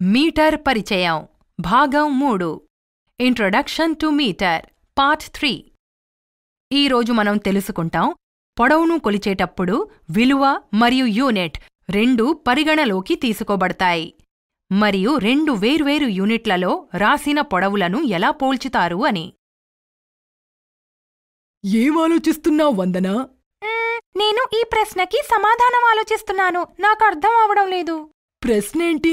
metre పరిచయం భాగం మూడు introduction to metre part three ఈరోజు మనం తెలుసుకుంటాం పొడవును కొలిచేటప్పుడు విలువ మరియు యూనిట్ రెండు పరిగణలోకి తీసుకోబడతాయి మరియు రెండు వేర్వేరు యూనిట్లలో రాసిన పొడవులను ఎలా పోల్చుతారు అని ఏం ఆలోచిస్తున్నావు వందనా నేను ఈ ప్రశ్నకి సమాధానం ఆలోచిస్తున్నాను నాకు అర్థం అవడం లేదు ప్రశ్నేంటి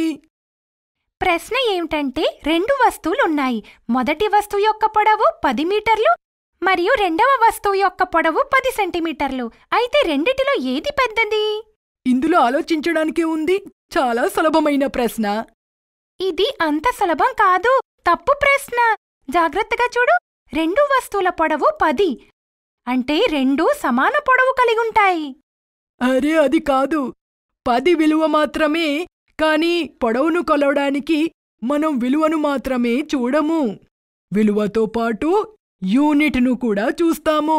ప్రశ్న ఏమిటంటే రెండు వస్తువులున్నాయి మొదటి వస్తువు యొక్క పొడవు పది మీటర్లు మరియు రెండవ వస్తువు యొక్క పొడవు పది సెంటీమీటర్లు అయితే రెండిటిలో ఏది పెద్దది ఇందులో ఆలోచించడానికే ఉంది చాలా సులభమైన ప్రశ్న ఇది అంత సులభం కాదు తప్పు ప్రశ్న జాగ్రత్తగా చూడు రెండు వస్తువుల పొడవు పది అంటే రెండు సమాన పొడవు కలిగుంటాయి అరే అది కాదు పది విలువ మాత్రమే కాని పొడవును కొలవడానికి మనం విలువను మాత్రమే చూడము విలువతో పాటు యూనిట్ను కూడా చూస్తాము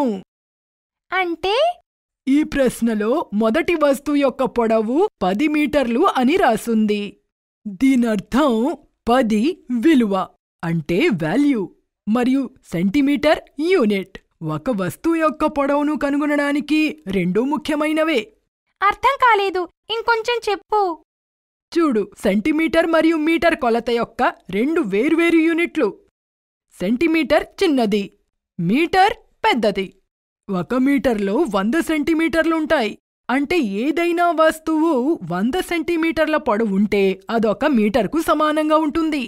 అంటే ఈ ప్రశ్నలో మొదటి వస్తువు యొక్క పొడవు పది మీటర్లు అని రాసుంది దీనర్థం పది విలువ అంటే వాల్యూ మరియు సెంటీమీటర్ యూనిట్ ఒక వస్తువు యొక్క పొడవును కనుగొనడానికి రెండూ ముఖ్యమైనవే అర్థం కాలేదు ఇంకొంచెం చెప్పు చూడు సెంటీమీటర్ మరియు మీటర్ కొలత యొక్క రెండు వేర్వేరు యూనిట్లు సెంటీమీటర్ చిన్నది మీటర్ పెద్దది ఒక మీటర్లో వంద సెంటీమీటర్లుంటాయి అంటే ఏదైనా వస్తువు వంద సెంటీమీటర్ల పొడవుంటే అదొక మీటర్కు సమానంగా ఉంటుంది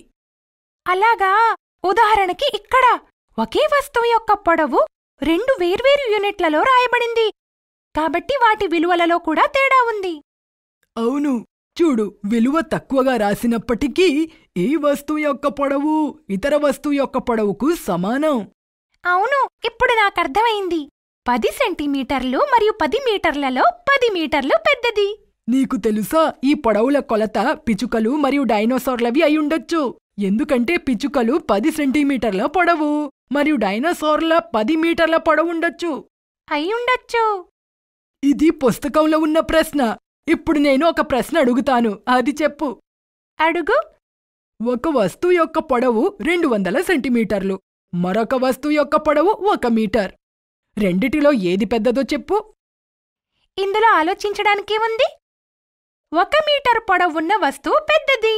అలాగా ఉదాహరణకి ఇక్కడ ఒకే వస్తువు యొక్క పొడవు రెండు వేర్వేరు యూనిట్లలో రాయబడింది కాబట్టి వాటి విలువలలో కూడా తేడా ఉంది అవును చూడు విలువ తక్కువగా రాసినప్పటికీ ఈ వస్తువు యొక్క పొడవు ఇతర వస్తువు యొక్క పొడవుకు సమానం అవును ఇప్పుడు నాకర్థమైంది పది సెంటీమీటర్లు మరియు పది మీటర్లలో పది మీటర్లు పెద్దది నీకు తెలుసా ఈ పొడవుల కొలత పిచుకలు మరియు డైనోసార్లవి అయ్యుండొచ్చు ఎందుకంటే పిచుకలు పది సెంటీమీటర్ల పొడవు మరియు డైనోసార్ల పది మీటర్ల పొడవుండొచ్చు అయ్యుండొచ్చు ఇది పుస్తకంలో ఉన్న ప్రశ్న ఇప్పుడు నేను ఒక ప్రశ్న అడుగుతాను అది చెప్పు అడుగు ఒక వస్తువు యొక్క పొడవు రెండు వందల సెంటీమీటర్లు మరొక వస్తువు యొక్క పొడవు ఒక మీటర్ రెండిటిలో ఏది పెద్దదో చెప్పు ఇందులో ఆలోచించడానికి ఉంది ఒక మీటర్ పొడవున్న వస్తువు పెద్దది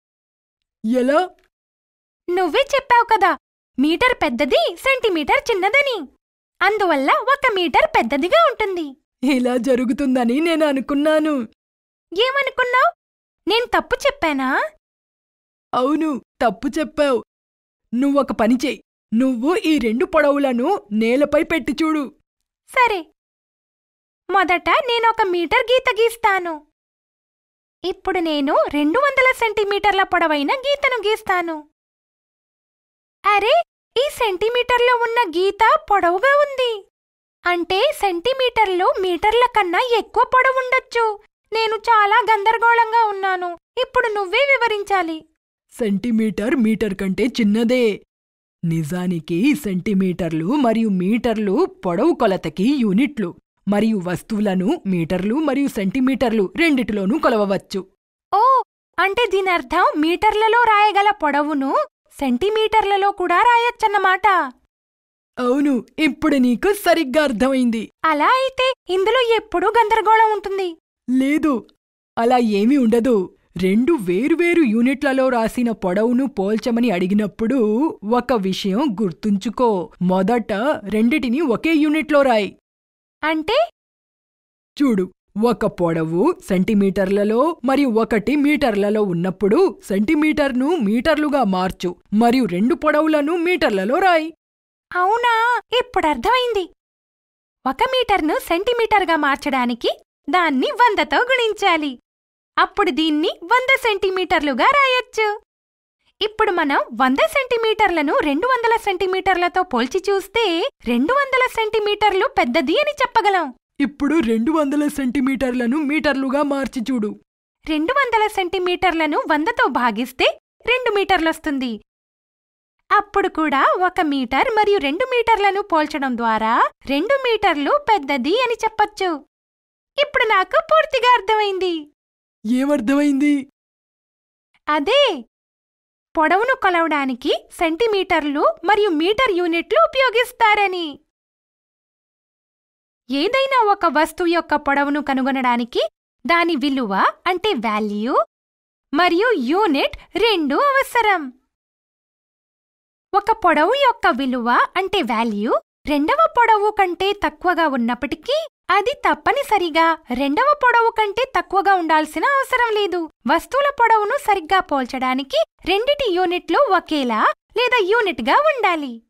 ఎలా నువ్వే చెప్పావు కదా మీటర్ పెద్దది సెంటీమీటర్ చిన్నదని అందువల్ల ఒక మీటర్ పెద్దదిగా ఉంటుంది ఇలా జరుగుతుందని నేను అనుకున్నాను ఏమనుకున్నావ్ నేను తప్పు చెప్పానా అవును తప్పు చెప్పావు నువ్వొక పని చెయ్యి నువ్వు ఈ రెండు పొడవులను నేలపై పెట్టి చూడు సరే మొదట నేనొక మీటర్ గీత గీస్తాను ఇప్పుడు నేను రెండు వందల సెంటీమీటర్ల పొడవైన గీతను గీస్తాను అరే ఈ సెంటీమీటర్లో ఉన్న గీత పొడవుగా ఉంది అంటే సెంటీమీటర్లు మీటర్ల కన్నా ఎక్కువ పొడవుండొచ్చు నేను చాలా గందరగోళంగా ఉన్నాను ఇప్పుడు నువ్వే వివరించాలి సెంటీమీటర్ మీటర్ కంటే చిన్నదే నిజానికి సెంటీమీటర్లు మరియు మీటర్లు పొడవు కొలతకి యూనిట్లు మరియు వస్తువులను మీటర్లు మరియు సెంటీమీటర్లు రెండిటిలోనూ కొలవవచ్చు ఓ అంటే దీనర్థం మీటర్లలో రాయగల పొడవును సెంటీమీటర్లలో కూడా రాయొచ్చన్నమాట అవును ఇప్పుడు నీకు సరిగ్గా అర్థమైంది అలా అయితే ఇందులో ఎప్పుడూ గందరగోళం ఉంటుంది లేదు అలా ఏమీ ఉండదు రెండు వేర్వేరు యూనిట్లలో రాసిన పొడవును పోల్చమని అడిగినప్పుడు ఒక విషయం గుర్తుంచుకో మొదట రెండిటిని ఒకే యూనిట్లో రాయి అంటే చూడు ఒక పొడవు సెంటీమీటర్లలో మరియు ఒకటి మీటర్లలో ఉన్నప్పుడు సెంటీమీటర్ను మీటర్లుగా మార్చు మరియు రెండు పొడవులను మీటర్లలో రాయి అవునా ఇప్పుడు అర్థమైంది ఒక మీటర్ను సెంటీమీటర్గా మార్చడానికి దాన్ని వందతో గుణించాలి అప్పుడు దీన్ని వంద సెంటీమీటర్లుగా రాయొచ్చు ఇప్పుడు మనం వంద సెంటీమీటర్లను రెండు వందల సెంటీమీటర్లతో పోల్చి చూస్తే రెండు వందల సెంటీమీటర్లు పెద్దది అని చెప్పగలం ఇప్పుడు రెండు వందల సెంటీమీటర్లను మీటర్లుగా మార్చి చూడు రెండు వందల సెంటీమీటర్లను వందతో భాగిస్తే రెండు మీటర్లొస్తుంది అప్పుడు కూడా ఒక మీటర్ మరియు రెండు మీటర్లను పోల్చడం ద్వారా రెండు మీటర్లు పెద్దది అని చెప్పొచ్చు ఇప్పుడు నాకు పూర్తిగా అర్థమైంది ఏమర్థమైంది అదే పొడవును కొలవడానికి సెంటీమీటర్లు మరియు మీటర్ యూనిట్లు ఉపయోగిస్తారని ఏదైనా ఒక వస్తువు యొక్క పొడవును కనుగొనడానికి దాని విలువ అంటే వాల్యూ మరియు యూనిట్ రెండూ అవసరం ఒక పొడవు యొక్క విలువ అంటే వాల్యూ రెండవ పొడవు కంటే తక్కువగా ఉన్నప్పటికీ అది తప్పనిసరిగా రెండవ పొడవు కంటే తక్కువగా ఉండాల్సిన అవసరం లేదు వస్తువుల పొడవును సరిగ్గా పోల్చడానికి రెండిటి యూనిట్లు ఒకేలా లేదా యూనిట్గా ఉండాలి